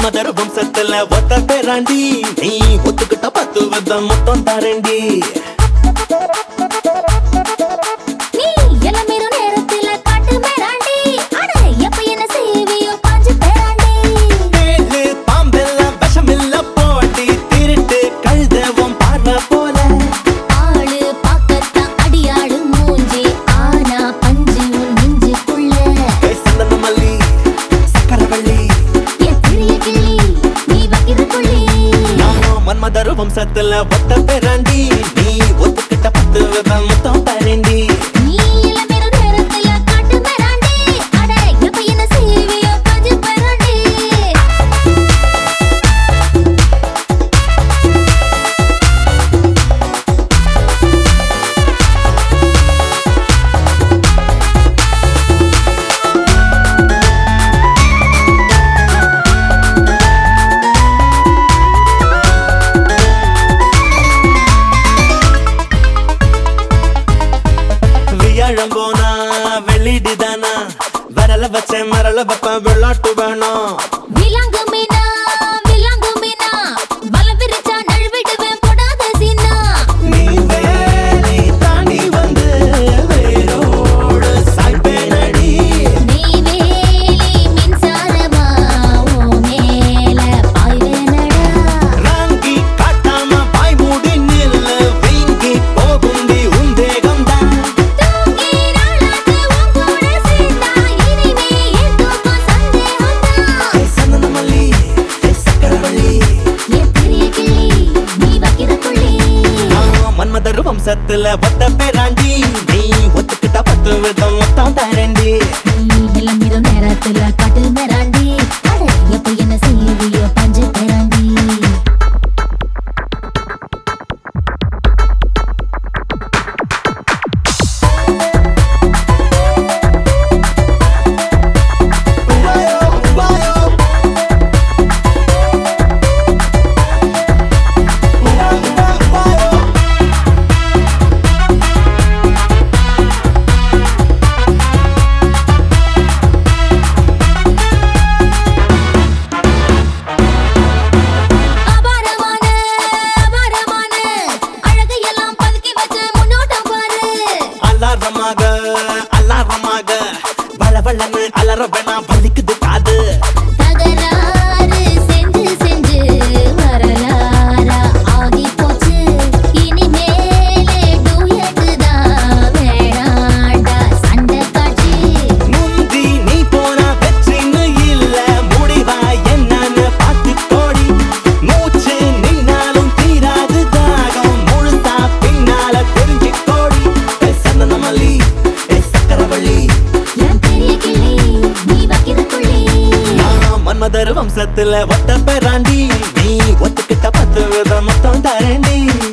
மன்மதர் வம்சத்துல ஒத்த பேராண்டி நீ ஒத்துக்கிட்ட பத்து விதம் மொத்தம் தரண்டி நீ இளமிரு நேரத்துல காட்டு மேலாண்டி அட எப்ப என்ன செய்வியோ பாஞ்சு பேராண்டி ஏழு பாம்பெல்லாம் விஷமில்ல போட்டி திருட்டு கழுதவும் பார்வை போல ஆளு பாக்கத்தான் அடியாடு மூஞ்சி ஆனா பஞ்சு உன் நெஞ்சுக்குள்ள ஏய் சந்தன மல்லி சக்கரவள்ளி என் பெரிய கிளி நீ வைக்கிற புள்ளி நான் மன்மதர் வம்சத்துல ஒத்த பேராண்டி நீ ஒத்துக்கிட்ட பத்து விதம் மொத்தம் தரண்டி நீ இளமிரு நேரத்துல காட்டு மேலாண்டி அட எப்ப என்ன செய்வியோ பாஞ்சு பேராண்டி வியாழம் போனா வெள்ளிடிதானா வரல வச்ச மரல வப்ப வெள்ளாட்டு வேணும் விலாங்கு மீனா விலாங்கு மீனா பல விரிச்சா நழுவிடுவேன் போடாத சீனா நீ வேலை தாண்டி வந்து வேரோடு சாய்ப்பேனடி நீ வேலி மின்சாரமா ஓ மேல பாய்வேனடா ராங்கி காட்டாம பாய் மூடி நில்லு வீங்கி போகுண்டி உன் தேகம்தான் தூங்கி நாளாத்து உன் கூட சேர்ந்தா இனிமே என் தூக்கம் சந்தேகம்தான் ஏய் சந்தன மல்லி ஏய் சக்கரவள்ளி என் பெரிய கிளி நீ வைக்கிற புள்ளி நான் மன்மதர் வம்சத்துல ஒத்த பேராண்டி நீ ஒத்துக்கிட்ட பத்து விதம் மொத்தம் தரண்டி நீ இளமிரு நேரத்துல காட்டு மேராண்டி அட எப்ப என்ன செய்வியோ பஞ்சு பேராண்டி வாயோ வாயோ வாயோ அபாரமான அபாரமான அழகையெல்லாம் பதுக்கி வச்ச முன்னோட்டம் பாரு அலாரமாக அலாரமாக வளவளன்னு அலற வேணாம் வலிக்குது காது தகராறு செஞ்சு செஞ்சு வரலாறா ஆகி போச்சு இனிமேலே டூயட்டு தான் வேணாண்டா சண்டை காட்சி முந்தி நீ போன வெற்றின்னு இல்ல முடிவா என்னன்னு பார்த்து கோடி மூச்சு நின்னாலும் தீராது தாகம் முழுசா பின்னால தெரிஞ்சு கோடி ஏய் சந்தன மல்லி ஏய் சக்கரவள்ளி என் பெரிய கிளி நீ வைக்கிற புள்ளி நான் மன்மதர் வம்சத்துல ஒத்த பேராண்டி நீ ஒத்துக்கிட்ட பத்து விதம் மொத்தம் தரண்டி